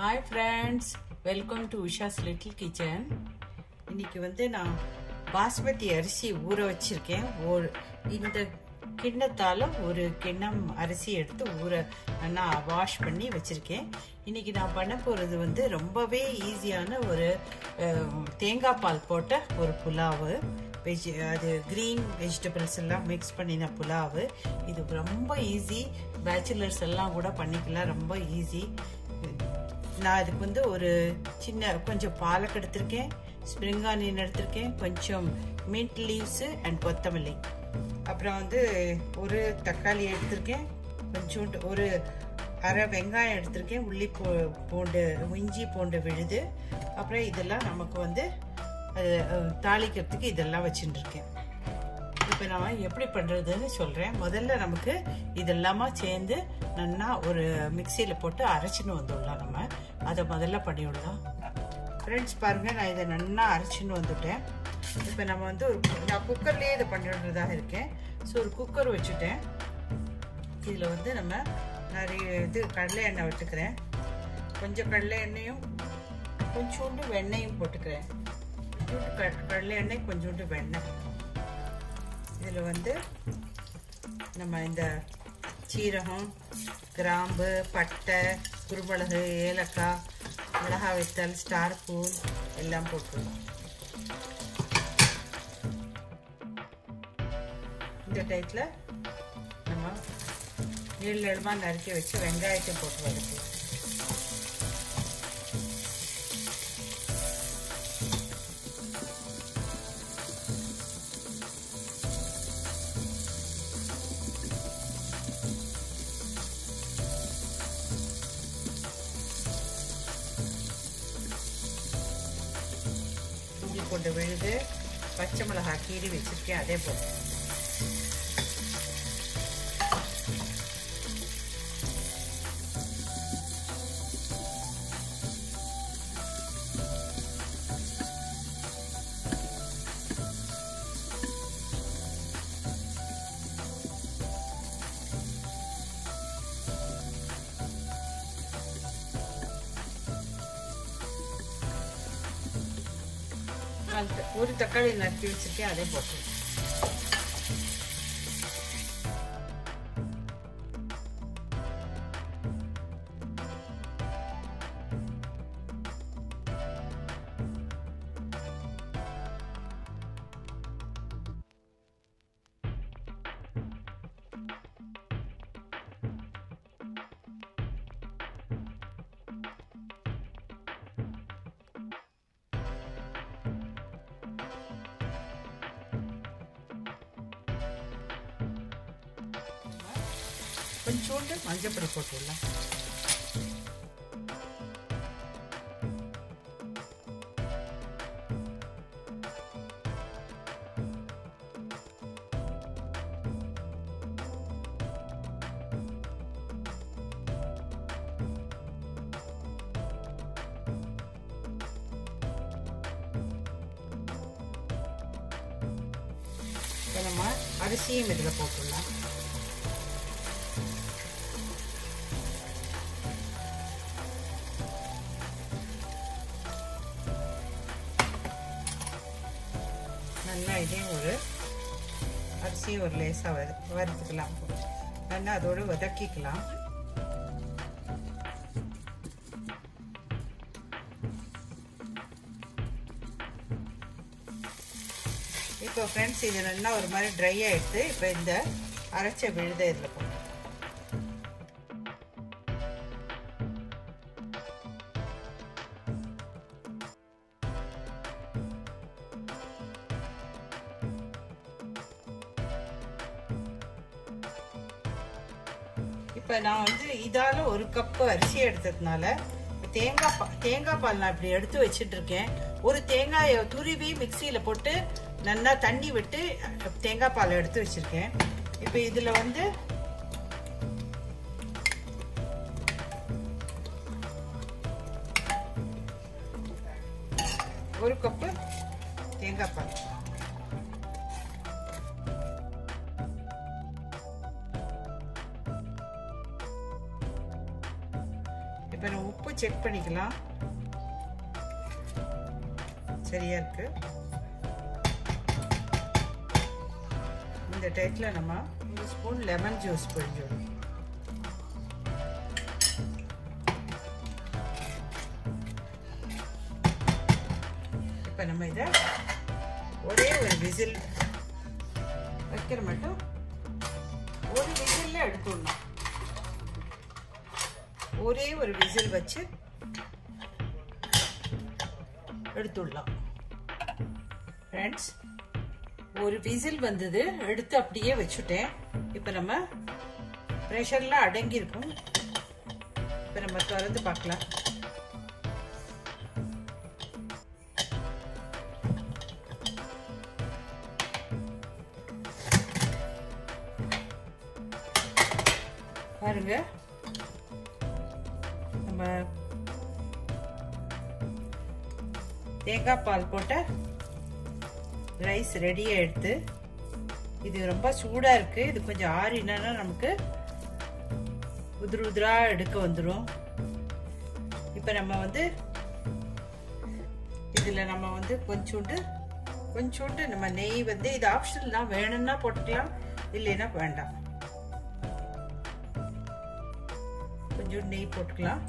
hi friends welcome to Usha's little kitchen இன்னைக்கு வந்து நான் பாஸ்மதி அரிசி ஊற வச்சிருக்கேன் ஒரு இந்த கிண்ணத்தால் ஒரு கிண்ணம் அரிசி எடுத்து ஊற நான் வாஷ் பண்ணி வச்சிருக்கேன் இன்னைக்கு நான் பண்ண போகிறது வந்து ரொம்பவே ஈஸியான ஒரு அஹ், தேங்காய் பால் போட்ட ஒரு புலாவு வெஜ் அது க்ரீன் வெஜிடபிள்ஸ் எல்லாம் மிக்ஸ் பண்ணின புலாவு இது ரொம்ப ஈஸி பேச்சுலர்ஸ் எல்லாம் கூட பண்ணிக்கலாம் ரொம்ப ஈஸி நான் அதுக்கு வந்து ஒரு சின்ன கொஞ்சம் பாலக் எடுத்திருக்கேன் ஸ்ப்ரிங் ஆனியன் எடுத்திருக்கேன் கொஞ்சம் மின்ட் லீவ்ஸு அண்ட் கொத்தமல்லி அப்புறம் வந்து ஒரு தக்காளி எடுத்திருக்கேன் கொஞ்சோண்டு ஒரு அரை வெங்காயம் எடுத்திருக்கேன் உள்ளி பூ பூண்டு இஞ்சி பூண்டு விழுது அப்புறம் இதெல்லாம் நமக்கு வந்து அது, அஹ், தாளிக்கிறதுக்கு இதெல்லாம் வச்சுட்டு இருக்கேன் இப்போ நான் எப்படி பண்ணுறதுன்னு சொல்கிறேன் முதல்ல நமக்கு இதெல்லாமா சேர்ந்து நல்லா ஒரு மிக்சியில் போட்டு அரைச்சின்னு வந்துடலாம் நம்ம அதை முதல்ல பண்ணிவிடலாம் ஃப்ரெண்ட்ஸ் பாருங்கள் நான் இதை நல்லா அரைச்சின்னு வந்துட்டேன் இப்போ நம்ம வந்து ஒரு நான் குக்கர்லேயே இதை பண்ணிடுறதாக இருக்கேன் ஸோ ஒரு குக்கர் வச்சுட்டேன் இதில் வந்து நம்ம நிறைய இது கடலை எண்ணெய் விட்டுக்கிறேன் கொஞ்சம் கடலை எண்ணெயும் கொஞ்சோண்டு வெண்ணெயும் போட்டுக்கிறேன் கொஞ்சோண்டு க- கடலை எண்ணெய் கொஞ்சோண்டு வெண்ணெய் இதில் வந்து நம்ம இந்த சீரகம் கிராம்பு பட்டை குருமிளகு ஏலக்காய் மிளகாய் வைத்தல் ஸ்டார் பூன் எல்லாம் போட்டுருவோம் இந்த டைத்தில் நம்ம நீள நீளமாக நறுக்கி வச்சு வெங்காயத்தை போட்டு வதக்கலாம் இஞ்சி பூண்டு விழுது பச்சை மிளகாய் கீறி வச்சிருக்கேன் அதே போட்டு அந்த ஒரு தக்காளி நறுக்கி வச்சிருக்கேன் அதே போட்டு கொஞ்சோண்டு மஞ்சப்பொடி போட்டுடலாம் இப்போ நம்ம அரிசியும் இதில் போட்டுடலாம் நல்லா இதையும் ஒரு அரிசியும் ஒரு லேசாக வறு வறுத்துக்கலாம் நல்லா அதோடு வதக்கிக்கலாம் இப்போ ஃப்ரெண்ட்ஸ் இது நல்லா ஒரு மாதிரி ட்ரை ஆகிடுது இப்போ இந்த அரைச்ச விழுத இதில் போட்டு இப்போ நான் வந்து இதால் ஒரு கப்பு அரிசி எடுத்ததுனால தேங்காய் பா தேங்காய் பால் நான் இப்படி எடுத்து வச்சிட்டு இருக்கேன் ஒரு தேங்காயை துருவி மிக்சியில் போட்டு நல்லா தண்ணி விட்டு தேங்காய் பால் எடுத்து வச்சிருக்கேன் இப்போ இதில் வந்து ஒரு கப்பு தேங்காய் பால் இப்போ நம்ம உப்பு செக் பண்ணிக்கலாம் சரியா இருக்கு இந்த டைத்தில் நம்ம ஒரு ஸ்பூன் லெமன் ஜூஸ் பிழிஞ்சோம் இப்போ நம்ம இதை ஒரே ஒரு விசில் வைக்கிற மட்டும் ஒரு விசிலில் எடுத்துடணும் ஒரே ஒரு விசில் வச்சு எடுத்துடலாம் ஃப்ரெண்ட்ஸ் ஒரு விசில் வந்தது எடுத்து அப்படியே வச்சுட்டேன் இப்போ நம்ம ப்ரெஷர்லாம் அடங்கியிருக்கும் இப்போ நம்ம திறந்து பார்க்கலாம் பாருங்க நம்ம தேங்காய் பால் போட்ட ரைஸ் ரெடியாக எடுத்து இது ரொம்ப சூடாக இருக்குது இது கொஞ்சம் ஆறினா நமக்கு உதிரு உதிராக எடுக்க வந்துடும் இப்போ நம்ம வந்து இதில் நம்ம வந்து கொஞ்சோண்டு கொஞ்சோண்டு நம்ம நெய் வந்து இது ஆப்ஷனல் தான் வேணும்னா போட்டுக்கலாம் இல்லைன்னா வேண்டாம் கொஞ்சம் நெய் போட்டுக்கலாம்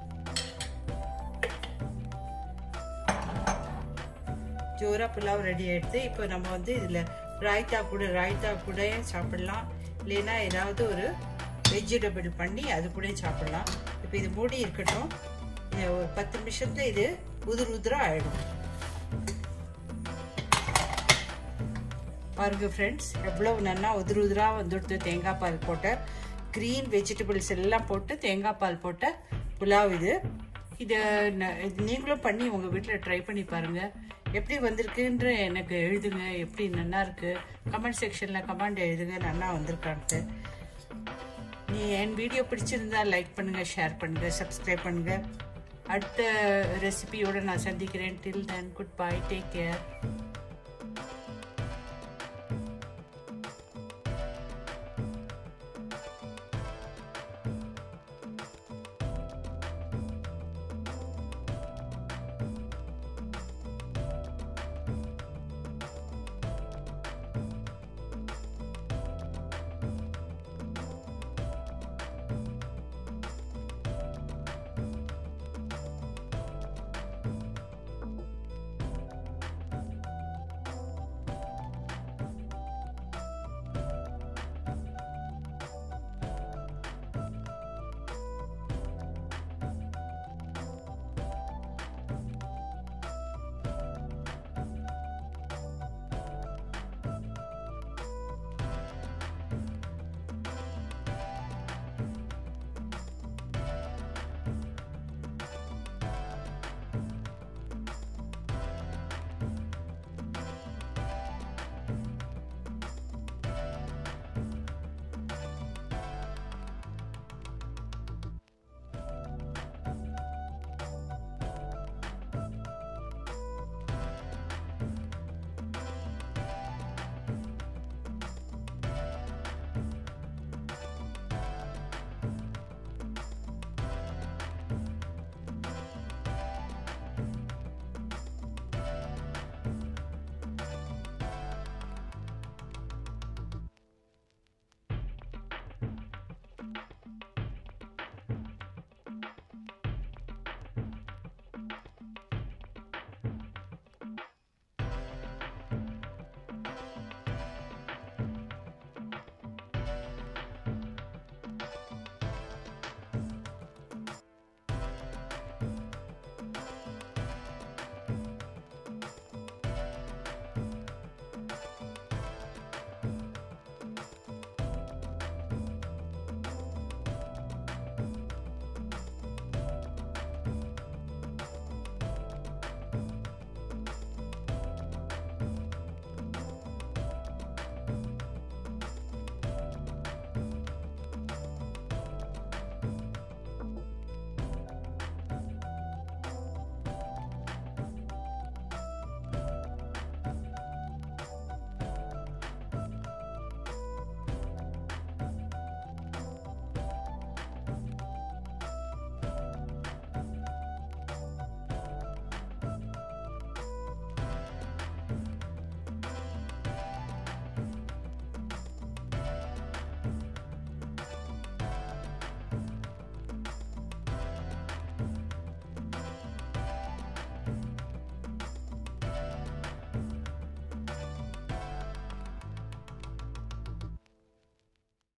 ஜோரா புலாவ் ரெடி ஆயிடுது இப்போ நம்ம வந்து இதில் ராய்த்தா கூட ராய்த்தா கூட சாப்பிடலாம் இல்லைன்னா ஏதாவது ஒரு வெஜிடபிள் பண்ணி அது கூட சாப்பிடலாம் இப்போ இது மூடி இருக்கட்டும் ஒரு பத்து நிமிஷத்துல இது உதிர் உதிரா ஆயிடும் பாருங்க ஃப்ரெண்ட்ஸ் எவ்வளவு நல்லா உதிர் உதிரா வந்துடுது தேங்காய் பால் போட்ட க்ரீன் வெஜிடபிள்ஸ் எல்லாம் போட்டு தேங்காய் பால் போட்ட புலாவ் இது இதை நீங்களும் பண்ணி உங்கள் வீட்டில் ட்ரை பண்ணி பாருங்கள் எப்படி வந்திருக்குன்ற எனக்கு எழுதுங்க எப்படி நல்லா இருக்கு கமெண்ட் செக்ஷனில் கமெண்ட் எழுதுங்க நல்லா வந்திருக்கான்ட்டு நீ என் வீடியோ பிடிச்சிருந்தா லைக் பண்ணுங்கள் ஷேர் பண்ணுங்கள் சப்ஸ்கிரைப் பண்ணுங்கள் அடுத்த ரெசிபியோடு நான் சந்திக்கிறேன் till then good bye take care